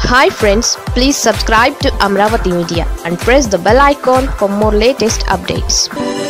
hi friends please subscribe to Amaravati media and press the bell icon for more latest updates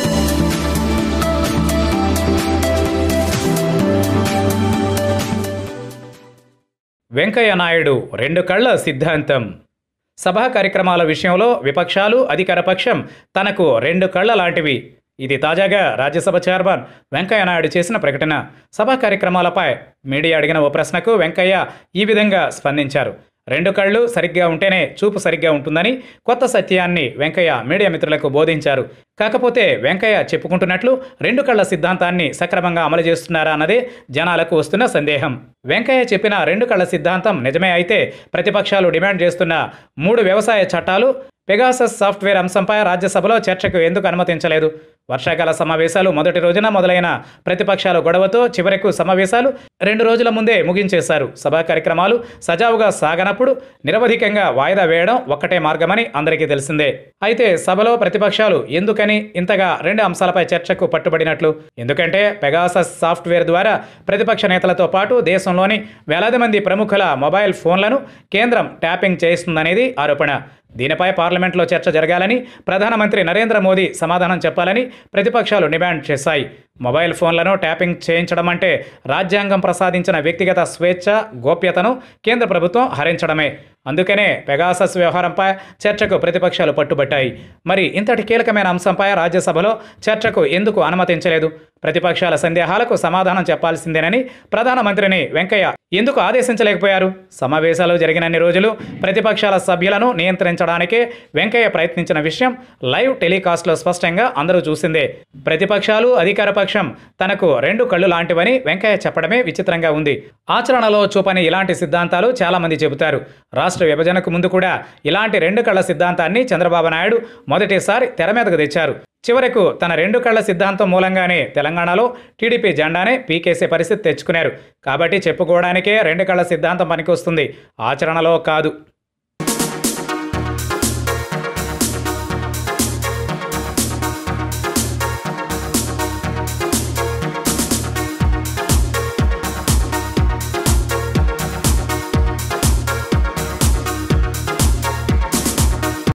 Venkaiah Naidu రెండు కళ్ళ సిద్ధాంతం సభా కార్యక్రమాల విషయంలో విపక్షాలు అధికార పక్షం తనకు రెండు కళ్ళ లాంటివి ఇది తాజాగా రాజ్యసభ చైర్మన్ వెంకయ్య నాయుడు చేసిన ప్రకటన సభా కార్యక్రమాలపై మీడియా అడిగిన ఓ ప్రశ్నకు వెంకయ్య ఈ విధంగా స్పందించారు రెండు కళ్ళు సరిగ్గా ఉంటేనే చూపు సరిగ్గా ఉంటుందని కొత్త సత్యాన్ని వెంకయ్య మీడియా మిత్రులకు బోధించారు కాకపోతే వెంకయ్య చెప్పుకుంటున్నట్లు రెండు కళ్ళ సిద్ధాంతాన్ని సక్రమంగా అమలు చేస్తున్నారా అన్నదే జనాలకు వస్తున్న సందేహం వెంకయ్య చెప్పిన రెండు కళ్ళ సిద్ధాంతం నిజమే అయితే ప్రతిపక్షాలు డిమాండ్ చేస్తున్న మూడు వ్యవసాయ చట్టాలు పెగాసస్ సాఫ్ట్వేర్ అంశంపై రాజ్యసభలో చర్చకు ఎందుకు అనుమతించలేదు వర్షాకాల సమావేశాలు మొదటి రోజున మొదలైన ప్రతిపక్షాల గొడవతో చివరకు సమావేశాలు రెండు రోజుల ముందే ముగించేశారు సభా కార్యక్రమాలు సజావుగా సాగనప్పుడు నిరవధికంగా వాయిదా వేయడం ఒక్కటే మార్గమని అందరికీ తెలిసిందే అయితే సభలో ప్రతిపక్షాలు ఎందుకని ఇంతగా రెండు అంశాలపై చర్చకు పట్టుబడినట్లు ఎందుకంటే పెగాసస్ సాఫ్ట్వేర్ ద్వారా ప్రతిపక్ష నేతలతో పాటు దేశంలోని వేలాది మంది ప్రముఖుల మొబైల్ ఫోన్లను కేంద్రం ట్యాపింగ్ చేస్తుందనేది ఆరోపణ దీనిపై పార్లమెంట్లో చర్చ జరగాలని ప్రధానమంత్రి నరేంద్ర మోదీ సమాధానం చెప్పాలని ప్రతిపక్షాలు డిమాండ్ చేశాయి మొబైల్ ఫోన్లను ట్యాపింగ్ చేయించడం అంటే రాజ్యాంగం ప్రసాదించిన వ్యక్తిగత స్వేచ్ఛ గోప్యతను కేంద్ర ప్రభుత్వం హరించడమే అందుకనే పెగాసస్ వ్యవహారంపై చర్చకు ప్రతిపక్షాలు పట్టుబట్టాయి మరి ఇంతటి కీలకమైన అంశంపై రాజ్యసభలో చర్చకు ఎందుకు అనుమతించలేదు ప్రతిపక్షాల సందేహాలకు సమాధానం చెప్పాల్సిందేనని ప్రధానమంత్రిని వెంకయ్య ఎందుకు ఆదేశించలేకపోయారు సమావేశాలు జరిగినన్ని రోజులు ప్రతిపక్షాల సభ్యులను నియంత్రించడానికే వెంకయ్య ప్రయత్నించిన విషయం లైవ్ టెలికాస్ట్లో స్పష్టంగా అందరూ చూసిందే ప్రతిపక్షాలు అధికార పక్షం తనకు రెండు కళ్ళు లాంటివని వెంకయ్య చెప్పడమే విచిత్రంగా ఉంది ఆచరణలో చూపని ఇలాంటి సిద్ధాంతాలు చాలామంది చెబుతారు రాష్ట్ర విభజనకు ముందు కూడా ఇలాంటి రెండు కళ్ళ సిద్ధాంతాన్ని చంద్రబాబు నాయుడు మొదటిసారి తెర మీదకు తెచ్చారు చివరకు తన రెండు కళ్ళ సిద్ధాంతం మూలంగానే తెలంగాణలో టీడీపీ జెండానే పీకేసే పరిస్థితి తెచ్చుకున్నారు కాబట్టి చెప్పుకోవడానికే రెండు కళ్ళ సిద్ధాంతం పనికొస్తుంది ఆచరణలో కాదు